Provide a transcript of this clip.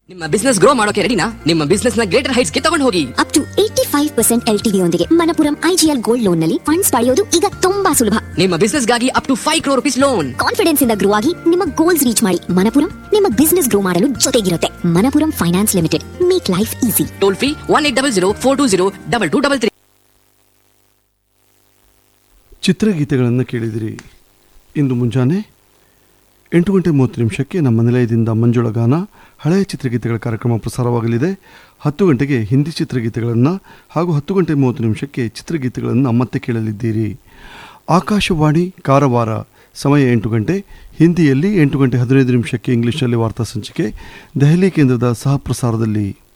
ನಿಮ್ಮ business grow ಮಾಡೋಕೆ ರೆಡಿನಾ ನಿಮ್ಮ ಬಿಸ್ನೆಸ್ ನ ಗ್ರೇಟರ್ ಹೈಟ್ಸ್ ಗೆ ತಗೊಂಡು ಹೋಗಿ up to eighty five percent L T ಯೊಂದಿಗೆ ಮನಪುರಂ ಐಜಿಎಲ್ ಗೋಲ್ಡ್ ಲೋನ್ ನಲ್ಲಿ ಫಂಡ್ಸ್ ಪಡೆಯೋದು ಈಗ ತುಂಬಾ ಸುಲಭ ನಿಮ್ಮ ಬಿಸ್ನೆಸ್ ಗಾಗಿ up to five crore rupees loan confidence ಇಂದ ಗ್ರೋ ಆಗಿ ನಿಮ್ಮ ಗೋಲ್ಸ್ ರೀಚ್ ಮಾಡಿ ಮನಪುರಂ ನಿಮ್ಮ ಬಿಸ್ನೆಸ್ ಗ್ರೋ ಮಾಡಲು ಜೊತೆಗಿರುತ್ತೆ Manappuram finance limited make life easy toll free one eight double zero four two zero double two double three ಚಿತ್ರಗೀತೆಗಳನ್ನು ಕೇಳಿದಿರಿ ಇಂದು ಮುಂಜಾನೆ ಎಂಟು ಗಂಟೆ ಮೂವತ್ತು ನಿಮಿಷಕ್ಕೆ ನಮ್ಮ ನಿಲಯದಿಂದ ಮಂಜುಳ ಗಾನ ಹಳೆಯ ಚಿತ್ರಗೀತೆಗಳ ಕಾರ್ಯಕ್ರಮ ಪ್ರಸಾರವಾಗಲಿದೆ ಹತ್ತು ಗಂಟೆಗೆ ಹಿಂದಿ ಚಿತ್ರಗೀತೆಗಳನ್ನು ಹಾಗೂ ಹತ್ತು ಗಂಟೆ ಮೂವತ್ತು ನಿಮಿಷಕ್ಕೆ ಚಿತ್ರಗೀತೆಗಳನ್ನು ಮತ್ತೆ ಕೇಳಲಿದ್ದೀರಿ ಆಕಾಶವಾಣಿ ಕಾರವಾರ ಸಮಯ ಎಂಟು ಗಂಟೆ ಹಿಂದಿಯಲ್ಲಿ ಎಂಟು ಗಂಟೆ ಹದಿನೈದು ನಿಮಿಷಕ್ಕೆ ಇಂಗ್ಲಿಷ್ನಲ್ಲಿ ವಾರ್ತಾ ಸಂಚಿಕೆ ದೆಹಲಿ ಕೇಂದ್ರದ ಸಹ ಪ್ರಸಾರದಲ್ಲಿ